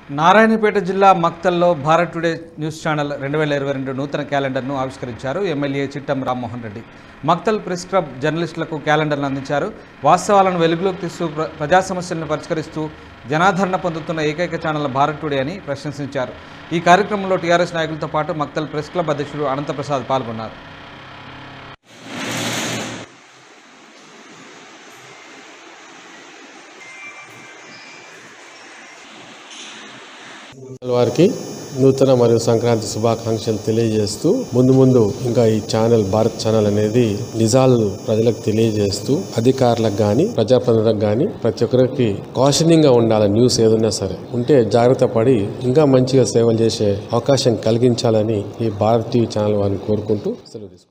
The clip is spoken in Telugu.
నారాయణపేట జిల్లా మక్తల్లో భారత్ టుడే న్యూస్ ఛానల్ రెండు వేల ఇరవై రెండు నూతన క్యాలెండర్ను ఆవిష్కరించారు MLA Chittem Rammohan Reddy Makthal press club జర్నలిస్టులకు క్యాలెండర్ను అందించారు వాస్తవాలను వెలుగులోకి తీస్తూ ప్ర ప్రజా సమస్యలను పరిష్కరిస్తూ జనాదరణ పొందుతున్న ఏకైక ఛానల్ భారత్ టుడే అని ప్రశంసించారు ఈ కార్యక్రమంలో టీఆర్ఎస్ నాయకులతో పాటు మక్తల్ ప్రెస్ క్లబ్ అధ్యక్షుడు అనంతప్రసాద్ పాల్గొన్నారు వారికి నూతన మరియు సంక్రాంతి శుభాకాంక్షలు తెలియజేస్తూ ముందు ముందు ఇంకా ఈ ఛానల్ భారత్ ఛానల్ అనేది నిజాలు ప్రజలకు తెలియజేస్తూ అధికారులకు గాని ప్రజాప్రతినిధులకు గాని ప్రతి ఒక్కరికి కాషనింగ్ గా ఉండాలి న్యూస్ ఏదైనా సరే ఉంటే జాగ్రత్త పడి ఇంకా మంచిగా సేవలు చేసే అవకాశం కలిగించాలని ఈ భారత్ టీవీ ఛానల్ వారిని కోరుకుంటూ సెలవు తీసుకుంటాను